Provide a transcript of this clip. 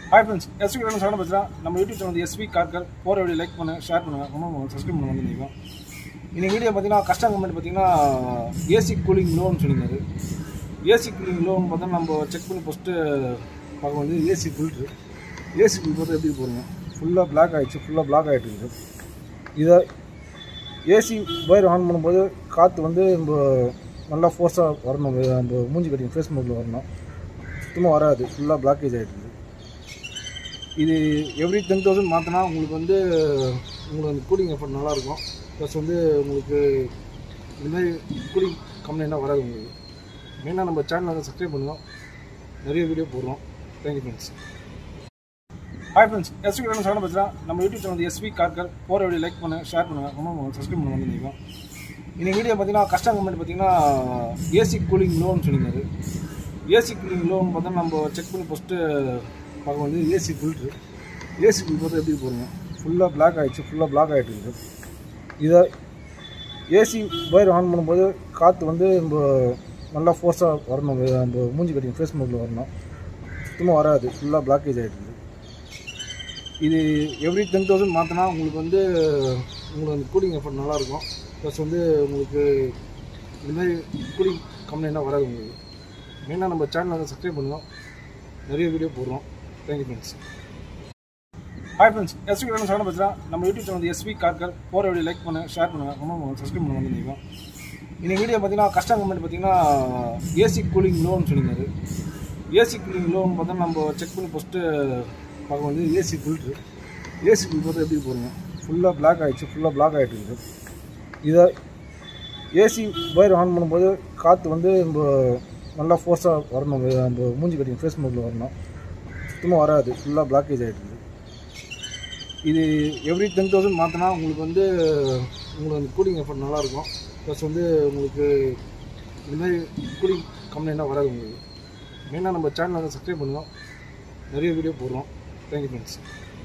hi friends SV Kiran சாப்பிட பேசுகிறேன் நம்ம யூடியூப் சேனல் எஸ்வி கார்கர் போகிற வீடியோ லைக் பண்ணு ஷேர் பண்ணுங்கள் கமெண்ட் பண்ணுங்கள் சப்ஸ்கிரைப் பண்ண வந்து நிற்கும் இன்னைக்கு வீடியோ பார்த்தீங்கன்னா கஸ்டம் கமெண்ட் பார்த்தீங்கன்னா ஏசி கூலிங் லோன் சொல்லியிருந்தாரு ஏசி கூலிங் லோன் பார்த்தா நம்ம செக் பண்ணி ஃபஸ்ட்டு பார்க்க வந்து ஏசி ஃபில்ட்ரு ஏசி ஃபில்ட்ரு எப்படி போகிறீங்க ஃபுல்லாக பிளாக் ஆகிடுச்சு ஃபுல்லாக பிளாக் ஆகிட்டு இருக்குது இதை ஏசி ஒயர் ஆன் பண்ணும்போது காற்று வந்து நம்ம நல்லா ஃபோர்ஸாக வரணும் நம்ம மூஞ்சி கட்டிங் ஃபேஸ் மோடில் வரணும் சுத்தமாக வராது ஃபுல்லாக பிளாக்கேஜ் ஆகிட்டு இது எவ்ரி டென் தௌசண்ட் மாற்றினா உங்களுக்கு வந்து உங்களுக்கு அந்த கூலிங் எஃபர்ட் நல்லாயிருக்கும் ப்ளஸ் வந்து உங்களுக்கு இதுமாதிரி கூலிங் கம்ப்ளைண்ட்டாக வராது உங்களுக்கு மெயினாக நம்ம சேனலை வந்து சப்ஸ்கிரைப் பண்ணுவோம் நிறைய வீடியோ போடுறோம் thank you friends hi friends SV Kiran சாப்பிட பேசுகிறேன் நம்ம யூடியூப் சேனல் எஸ்வி கார்கர் போகிற வீடியோ லைக் பண்ணு ஷேர் பண்ணுங்கள் கமெண்ட் பண்ணுங்கள் சப்ஸ்கிரைப் பண்ண வந்து நிற்கும் இன்னைக்கு வீடியோ பார்த்தீங்கன்னா கஸ்டம் கமெண்ட் பார்த்தீங்கன்னா ஏசி கூலிங் லோன் சொல்லியிருந்தாரு ஏசி கூலிங் லோன் பார்த்தா நம்ம செக் பண்ணி ஃபஸ்ட்டு பார்க்க வந்து ஏசி ஃபில்ட்ரு ஏசி ஃபில்ட்ரு எப்படி போகிறீங்க ஃபுல்லாக பிளாக் ஆகிடுச்சு ஃபுல்லாக பிளாக் ஆகிட்டு இருக்குது இதை ஏசி ஒயர் ஆன் பண்ணும்போது காற்று வந்து நம்ம நல்லா ஃபோர்ஸாக வரணும் நம்ம மூஞ்சி கட்டிங் ஃபேஸ் மோடில் வரணும் சுத்தமாக வராது ஃபுல்லாக பிளாக்கேஜ் ஆகிட்டு இருக்குது இது எவ்ரி டென் தௌசண்ட் மாற்றினா உங்களுக்கு வந்து உங்களுக்கு அந்த கூலிங் எஃபர்ட் நல்லாயிருக்கும் ப்ளஸ் வந்து உங்களுக்கு இதுமாதிரி கூலிங் கம்ப்ளைண்ட்டாக வராது உங்களுக்கு மெயினாக நம்ம சேனலை வந்து சப்ஸ்கிரைப் பண்ணுவோம் நிறைய வீடியோ போடுறோம் thank you friends hi friends SV Kiran சாப்பிட பேசுகிறேன் நம்ம யூடியூப் சேனல் எஸ்வி கார்கர் போகிற வீடியோ லைக் பண்ணு ஷேர் பண்ணுங்கள் கமெண்ட் பண்ணுங்கள் சப்ஸ்கிரைப் பண்ண வந்து நிற்கும் இன்னைக்கு வீடியோ பார்த்தீங்கன்னா கஸ்டம் கமெண்ட் பார்த்தீங்கன்னா ஏசி கூலிங் லோன் சொல்லியிருந்தாரு ஏசி கூலிங் லோன் பார்த்தா நம்ம செக் பண்ணி ஃபஸ்ட்டு பார்க்க வந்து ஏசி ஃபில்ட்ரு ஏசி ஃபில்ட்ரு எப்படி போகிறீங்க ஃபுல்லாக பிளாக் ஆகிடுச்சு ஃபுல்லாக பிளாக் ஆகிட்டு இருக்குது இதை ஏசி ஒயர் ஆன் பண்ணும்போது காற்று வந்து நம்ம நல்லா ஃபோர்ஸாக வரணும் நம்ம மூஞ்சி கட்டிங் ஃபேஸ் மோடில் வரணும் சுத்தமாக வராது ஃபுல்லாக பிளாக்கேஜ் ஆகிட்டு இருக்குது இது எவ்ரி டென் தௌசண்ட் மாற்றினா உங்களுக்கு வந்து உங்களுக்கு அந்த கூலிங் எஃபர்ட் நல்லாயிருக்கும் ப்ளஸ் வந்து உங்களுக்கு இதுமாதிரி கூலிங் கம்ப்ளைண்ட்டாக வராது உங்களுக்கு மெயினாக நம்ம சேனலை வந்து சப்ஸ்கிரைப் பண்ணுவோம் நிறைய வீடியோ போடுறோம் தேங்க்யூ ஃப்ரெண்ட்ஸ்